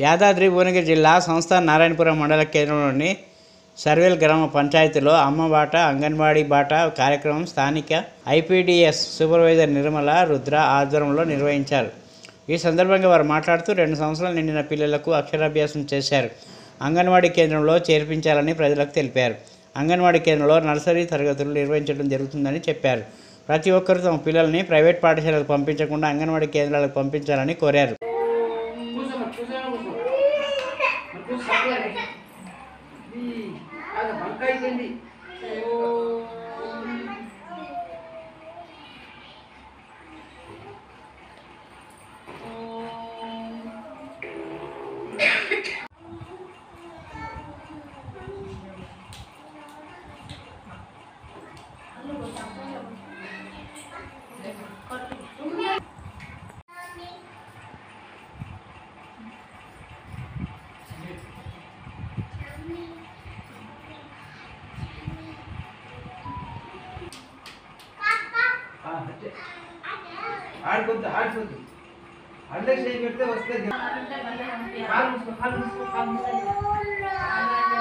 యాదాద్రి భువనగిరి జిల్లా సంస్థ నారాయణపురం మండల కేంద్రంలోని సర్వేల్ గ్రామ పంచాయతీలో అమ్మ బాట అంగన్వాడీ బాట కార్యక్రమం స్థానిక ఐపీడీఎస్ సూపర్వైజర్ నిర్మల రుద్ర ఆధ్వర్యంలో నిర్వహించారు ఈ సందర్భంగా వారు మాట్లాడుతూ రెండు సంవత్సరాలు నిండిన పిల్లలకు అక్షరాభ్యాసం చేశారు అంగన్వాడీ కేంద్రంలో చేర్పించాలని ప్రజలకు తెలిపారు అంగన్వాడీ కేంద్రంలో నర్సరీ తరగతులు నిర్వహించడం జరుగుతుందని చెప్పారు ప్రతి ఒక్కరూ తమ పిల్లల్ని ప్రైవేట్ పాఠశాలకు పంపించకుండా అంగన్వాడీ కేంద్రాలకు పంపించాలని కోరారు కూర్చోమ్మ, కూర్చోమ్మ, కూర్చో. మరి కూర్చో, సర్లే. ఈ, అది బంక అయిపోయింది. ఆ, అదే. ఆడుకోద్దు ఆడుకోద్దు అల్లే చేయి పెడితే వస్తే కాలు మూసుకో, కాలు మూసుకో, కాలు మూసుకో.